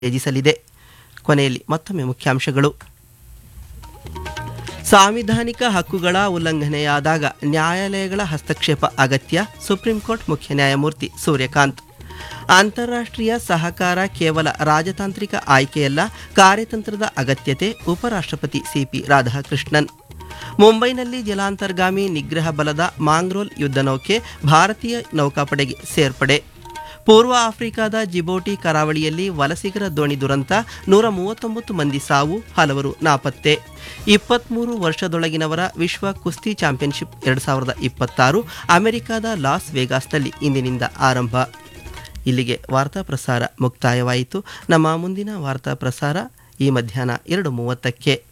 ತ್ಯಜಿಸಲಿದೆ ಕೊನೆಯಲ್ಲಿ ಮತ್ತೊಮ್ಮೆ ಮುಖ್ಯಾಂಶಗಳು ಸಾಂವಿಧಾನಿಕ ಹಕ್ಕುಗಳ ಉಲ್ಲಂಘನೆಯಾದಾಗ ನ್ಯಾಯಾಲಯಗಳ ಹಸ್ತಕ್ಷೇಪ ಅಗತ್ಯ ಸುಪ್ರೀಂ ಕೋರ್ಟ್ ಮುಖ್ಯ ನ್ಯಾಯಮೂರ್ತಿ ಸೂರ್ಯಕಾಂತ್ ಅಂತಾರಾಷ್ಟ್ರೀಯ ಸಹಕಾರ ಕೇವಲ ರಾಜತಾಂತ್ರಿಕ ಆಯ್ಕೆಯಲ್ಲ ಕಾರ್ಯತಂತ್ರದ ಅಗತ್ಯತೆ ಉಪರಾಷ್ಟ್ರಪತಿ ಸಿಪಿ ರಾಧಾಕೃಷ್ಣನ್ ಮುಂಬೈನಲ್ಲಿ ಜಲಾಂತರ್ಗಾಮಿ ನಿಗ್ರಹ ಬಲದ ಮಾಂಗ್ರೋಲ್ ಯುದ್ಧ ನೌಕೆ ಭಾರತೀಯ ನೌಕಾಪಡೆಗೆ ಸೇರ್ಪಡೆ ಪೂರ್ವ ಆಫ್ರಿಕಾದ ಜಿಬೋಟಿ ಕರಾವಳಿಯಲ್ಲಿ ವಲಸಿಗರ ದೋಣಿ ದುರಂತ ನೂರ ಮೂವತ್ತೊಂಬತ್ತು ಮಂದಿ ಸಾವು ಹಲವರು ನಾಪತ್ತೆ ಇಪ್ಪತ್ತ್ಮೂರು ವರ್ಷದೊಳಗಿನವರ ವಿಶ್ವ ಕುಸ್ತಿ ಚಾಂಪಿಯನ್ಶಿಪ್ ಎರಡು ಸಾವಿರದ ಇಪ್ಪತ್ತಾರು ಅಮೆರಿಕದ ಲಾಸ್ ವೇಗಾಸ್ನಲ್ಲಿ ಇಂದಿನಿಂದ ಆರಂಭ ಇಲ್ಲಿಗೆ ವಾರ್ತಾ ಪ್ರಸಾರ ಮುಕ್ತಾಯವಾಯಿತು ನಮ್ಮ ಮುಂದಿನ ವಾರ್ತಾ ಪ್ರಸಾರ ಈ ಮಧ್ಯಾಹ್ನ ಎರಡು ಮೂವತ್ತಕ್ಕೆ